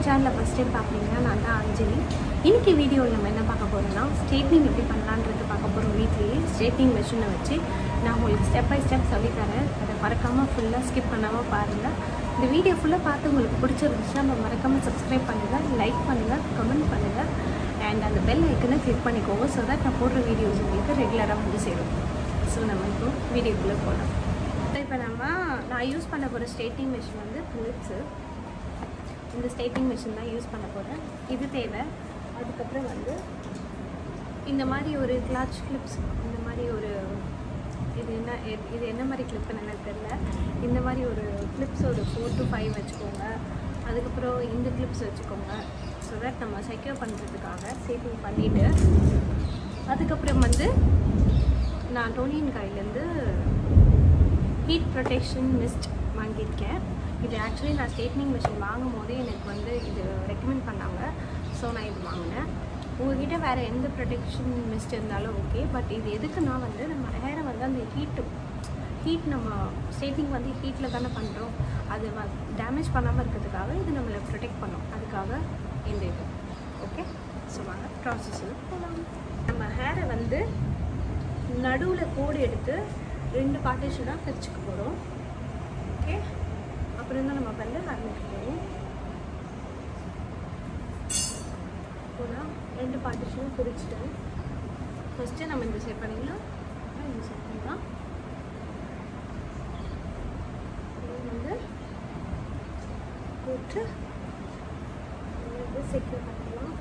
சேனலை first time பார்க்குறீங்கன்னா நான் தான் அஞ்சலி இன்னைக்கு வீடியோவில் நம்ம என்ன பார்க்க போகிறோம்னா ஸ்ட்ரெயிட்னிங் எப்படி பண்ணலான்றது பார்க்க போகிறோம் வீட்லேயே ஸ்ட்ரெயிட்னிங் மிஷினை வச்சு நான் உங்களுக்கு ஸ்டெப் பை ஸ்டெப் சொல்லித்தரேன் அதை மறக்காமல் ஃபுல்லாக ஸ்கிப் பண்ணாமல் பாருங்கள் இந்த வீடியோ ஃபுல்லாக பார்த்து உங்களுக்கு பிடிச்சிருந்துச்சுன்னா நம்ம மறக்காமல் சப்ஸ்கிரைப் பண்ணுங்கள் லைக் பண்ணுங்கள் கமெண்ட் பண்ணுங்கள் அண்ட் அந்த பெல் ஐக்கனை கிளிக் பண்ணிக்கோங்க ஸோ தட் நான் போடுற வீடியோஸ் உங்களுக்கு ரெகுலராக வந்து சேரும் ஸோ நம்ம இப்போ வீடியோக்குள்ளே போகலாம் இப்போ நம்ம நான் யூஸ் பண்ண போகிற ஸ்ட்ரெயிட்டிங் மிஷின் வந்து ஃபிலிப்ஸு இந்த ஸ்ட்ரெயிட்டிங் மிஷின் தான் யூஸ் பண்ண போகிறேன் இது தேவை அதுக்கப்புறம் வந்து இந்த மாதிரி ஒரு கிளாச் கிளிப்ஸ் இந்த மாதிரி ஒரு இது என்ன எ- இது என்ன மாதிரி கிளிப்புன்னு எனக்கு தெரியல இந்த மாதிரி ஒரு கிளிப்ஸ் ஒரு ஃபோர் டு ஃபைவ் வச்சுக்கோங்க அதுக்கப்புறம் இந்த கிளிப்ஸ் வச்சுக்கோங்க ஸோ தட் நம்ம செக்யூர் பண்ணுறதுக்காக சேவிங் பண்ணிவிட்டு அதுக்கப்புறம் வந்து நான் டோனியன் கையிலேருந்து ஹீட் ப்ரொடெக்ஷன் மிஸ்ட் வாங்கியிருக்கேன் இது ஆக்சுவலி நான் ஸ்ட்ரெயிட்னிங் மிஷின் வாங்கும் போதே எனக்கு வந்து இது ரெக்கமெண்ட் பண்ணாங்க ஸோ நான் இது வாங்கினேன் உங்ககிட்ட வேறு எந்த ப்ரொடெக்ஷன் மிஸ்ட் இருந்தாலும் ஓகே பட் இது எதுக்குன்னா வந்து நம்ம ஹேரை வந்து அந்த ஹீட்டு ஹீட் நம்ம ஸ்ட்ரெயிட்னிங் வந்து ஹீட்டில் தானே பண்ணுறோம் அது டேமேஜ் பண்ணாமல் இருக்கிறதுக்காக இது நம்மளை ப்ரொடெக்ட் பண்ணும் அதுக்காக இந்த இது ஓகே ஸோ வாங்க ப்ராசஸ் போகலாம் நம்ம ஹேரை வந்து நடுவில் கோடு எடுத்து ரெண்டு பார்ட்டிஷனாக பிரிச்சுக்க போகிறோம் ஓகே அப்புறம் தான் நம்ம வந்து ஆரம்பிக்க போகிறோம் போனால் ரெண்டு பார்ட்டிஷனும் பிரிச்சுட்டேன் ஃபஸ்ட்டு நம்ம இந்த சைட் பண்ணிக்கலாம் அப்புறம் இந்த சைட் பண்ணலாம் இது வந்து போட்டு செக்யூர் பண்ணிக்கலாம்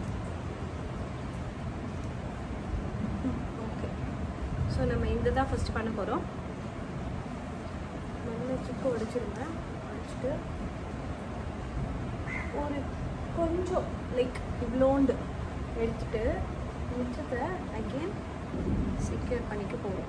ஓகே ஸோ நம்ம இந்த தான் ஃபஸ்ட்டு பண்ண போகிறோம் நல்ல சுக்கு உடைச்சிருங்க உடைச்சிட்டு ஒரு கொஞ்சம் லைக் இவ்வளோண்டு எடுத்துட்டு மிச்சத்தை அகெயின் செக்யூர் பண்ணிக்க போகிறோம்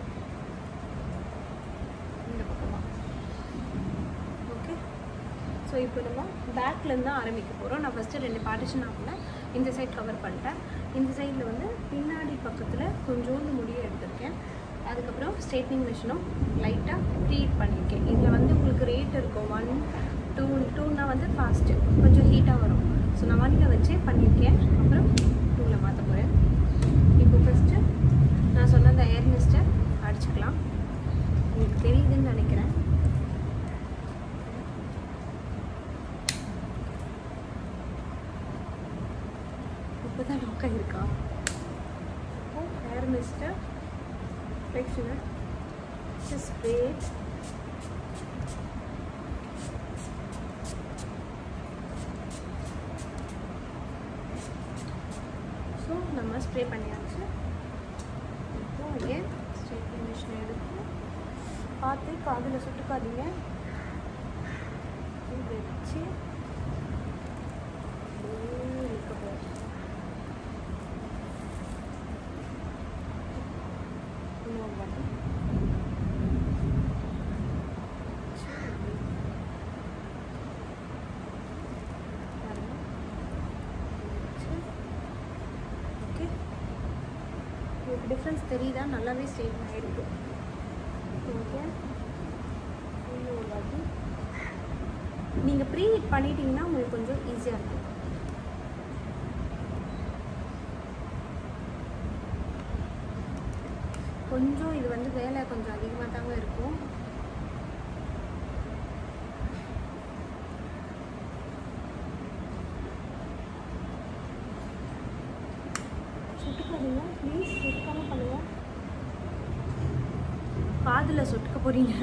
இந்த பக்கமாக ஓகே ஸோ இப்போ நம்ம பேக்லேருந்து தான் ஆரம்பிக்க போகிறோம் நான் ஃபஸ்ட்டு ரெண்டு பார்ட்டிஷன் ஆகினேன் இந்த சைட் கவர் பண்ணிட்டேன் இந்த சைடில் வந்து பின்னாடி பக்கத்தில் கொஞ்சோண்டு முடியை எடுத்திருக்கேன் அதுக்கப்புறம் ஸ்ட்ரெயிட்னிங் மிஷினும் லைட்டாக ப்ரீட் பண்ணியிருக்கேன் இதில் வந்து உங்களுக்கு ரேட் இருக்கும் ஒன் டூ டூனா வந்து ஃபாஸ்ட்டு கொஞ்சம் ஹீட்டாக வரும் ஸோ நான் ஒன்னில் வச்சே பண்ணியிருக்கேன் அப்புறம் டூவில் மாற்ற போகிறேன் இப்போ ஃபஸ்ட்டு நான் சொன்ன அந்த ஏர் மிஸ்ட்டை அடிச்சுக்கலாம் உங்களுக்கு தெரியுதுன்னு நினைக்கிறேன் இப்போ தான் லாக் ஆகிருக்கா ஹேர் மிஸ்டர் ஃப்ளெக்ஷனர் ஜஸ்ட் வெயிட் ஸோ நம்ம ஸ்ப்ரே பண்ணியாச்சு இப்போ அகேன் ஸ்ட்ரெயிட்னிங் மிஷின் எடுத்து பார்த்து காதில் சுட்டுக்காதீங்க இது வச்சு அப்படியே இழுக்க போகுது இன்னொரு வாட்டி ஓகே உங்களுக்கு டிஃப்ரென்ஸ் தெரியுதா நல்லாவே ஸ்ட்ரெயிட் ஆகிருக்கு ஓகே இன்னொரு வாட்டி நீங்கள் ப்ரீ ஹீட் பண்ணிட்டீங்கன்னா உங்களுக்கு கொஞ்சம் ஈஸியாக இருக்கும் கொஞ்சம் இது வந்து வேலை கொஞ்சம் அதிகமாக தாங்க இருக்கும் சுட்டுக்காதீங்க ப்ளீஸ் சுட்டுக்காம பண்ணுங்க காதில் சுட்டுக்க போறீங்க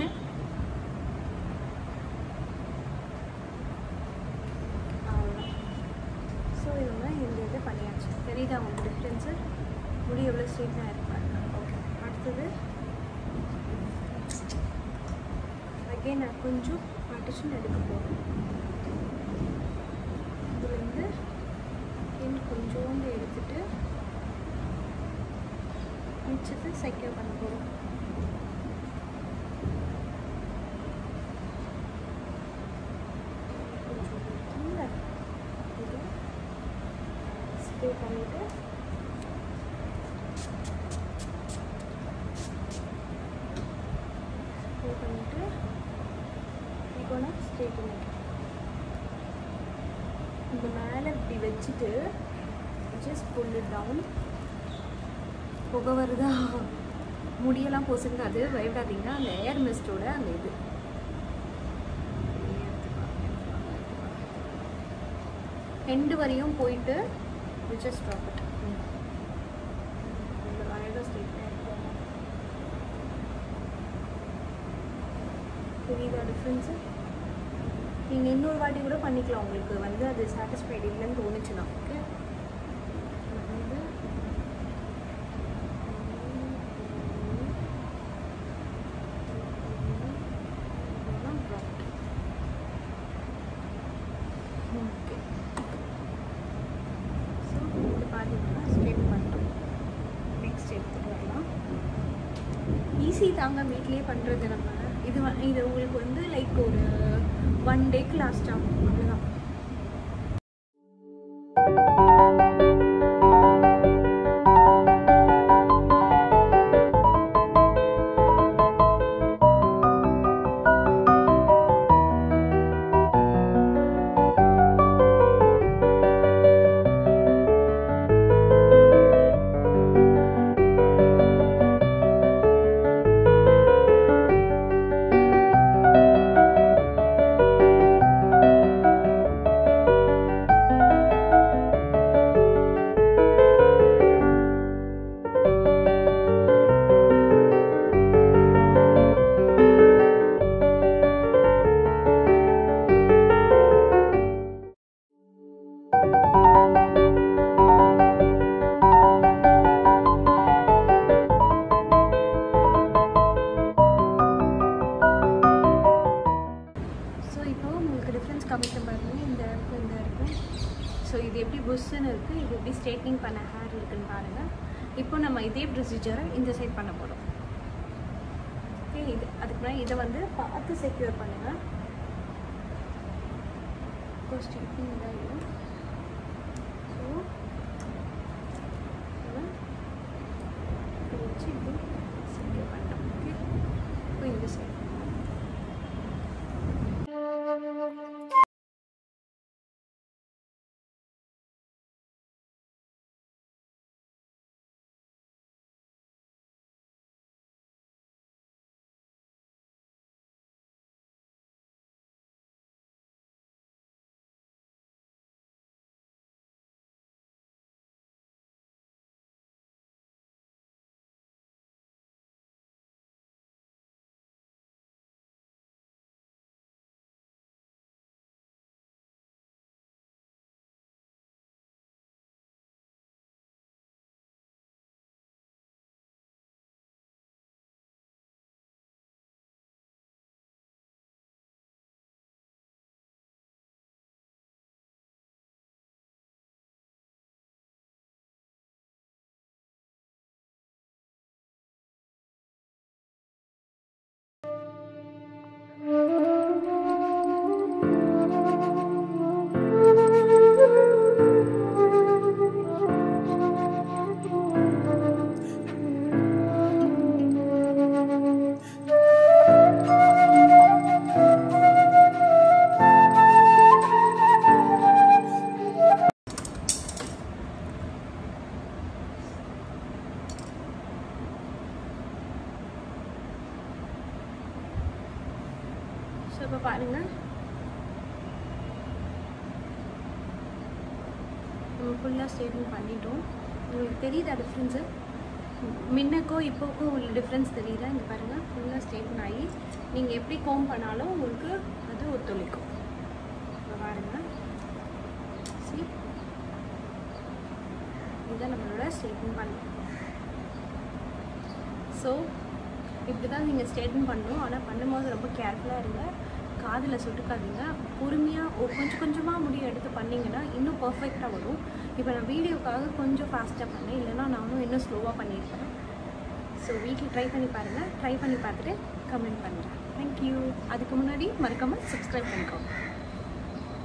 அவ்வளோதான் ஸோ இவங்க இந்த இது பண்ணியாச்சு தெரியுதா உங்களுக்கு டிஃப்ரென்ஸு முடி எவ்வளோ ஸ்ட்ரெயிட்டாக இருப்பாங்க ஓகே அடுத்தது அகெயின் நான் கொஞ்சம் பார்ட்டிஷன் எடுக்க போகிறேன் இதுலேருந்து அகெயின் கொஞ்சோண்டு எடுத்துட்டு மிச்சத்தை செக்யூர் பண்ண போகிறோம் கொஞ்சம் இருக்குல்ல இது ஸ்ப்ரே பண்ணிவிட்டு ஸ்ப்ரே பண்ணிவிட்டு இப்போ நான் ஸ்ட்ரெயிட்டன் இந்த மேலே இப்படி வச்சுட்டு ஜஸ்ட் புல் டவுன் புகை வருதா முடியெல்லாம் பொசுங்காது பயப்படாதீங்க அந்த ஏர் மிஸ்டோட அந்த இது எண்டு வரையும் போயிட்டு ஜஸ்ட் ட்ராப் இட் இந்த அழகாக ஸ்ட்ரெயிட்டாக இருக்கும் தெரியுதா டிஃப்ரென்ஸு நீங்கள் இன்னொரு வாட்டி கூட பண்ணிக்கலாம் உங்களுக்கு வந்து அது சாட்டிஸ்ஃபைடு இல்லைன்னு தோணுச்சுன்னா ஓகே வந்து ஓகே ஸோ இது பார்த்தீங்கன்னா ஸ்ட்ரெயிட் பண்ணிட்டோம் நெக்ஸ்ட் எடுத்துகிட்டு வரலாம் ஈஸி தாங்க வீட்லேயே பண்ணுறது நம்ம இது வ- இது உங்களுக்கு வந்து லைக் ஒரு ஒன் டேக்கு லாஸ்ட் ஆகும் அவ்வளோதான் ஸோ இப்போ உங்களுக்கு டிஃப்ரென்ஸ் காமிக்க பாருங்க இந்த இருக்கும் இந்த இருக்கும் ஸோ இது எப்படி புஷ்ஷுன்னு இருக்குது இது எப்படி ஸ்ட்ரைட்னிங் பண்ண ஹேர் இருக்குன்னு பாருங்கள் இப்போ நம்ம இதே ப்ரொசீஜரை இந்த சைட் பண்ண போகிறோம் ஓகே இது அதுக்கு முன்னாடி இதை வந்து பார்த்து செக்யூர் பண்ணுங்கள் இப்போ ஸ்ட்ரைட்னிங் தான் இது ஸோ வச்சு இப்படி செக்யூர் பண்ணிட்டோம் ஓகே இப்போ இந்த சைட் ஸோ இப்போ பாருங்கள் நம்ம ஃபுல்லாக ஸ்ட்ரெயிட்னிங் பண்ணிட்டோம் உங்களுக்கு தெரியுதா டிஃப்ரென்ஸு முன்னக்கும் இப்போக்கும் உள்ள டிஃப்ரென்ஸ் தெரியுதா இங்கே பாருங்கள் ஃபுல்லாக ஸ்ட்ரெயிட்டன் ஆகி நீங்கள் எப்படி கோம் பண்ணாலும் உங்களுக்கு அது ஒத்துழைக்கும் இப்போ பாருங்கள் see இதான் நம்மளோட ஸ்ட்ரெயிட்டன் பண்ணலாம் ஸோ இப்படி தான் நீங்கள் ஸ்ட்ரெயிட்டன் பண்ணணும் ஆனால் பண்ணும்போது ரொம்ப கேர்ஃபுல்லாக இருங்க காதில் சுட்டுக்காதீங்க பொறுமையாக கொஞ்சம் கொஞ்சமாக முடிவு எடுத்து பண்ணிங்கன்னா இன்னும் பர்ஃபெக்டாக வரும் இப்போ நான் வீடியோக்காக கொஞ்சம் ஃபாஸ்ட்டாக பண்ணேன் இல்லைன்னா நானும் இன்னும் ஸ்லோவாக பண்ணியிருப்பேன் ஸோ வீட்டில் ட்ரை பண்ணி பாருங்கள் ட்ரை பண்ணி பார்த்துட்டு கமெண்ட் பண்ணுறேன் தேங்க்யூ அதுக்கு முன்னாடி மறக்காமல் சப்ஸ்கிரைப் பண்ணிக்கோங்க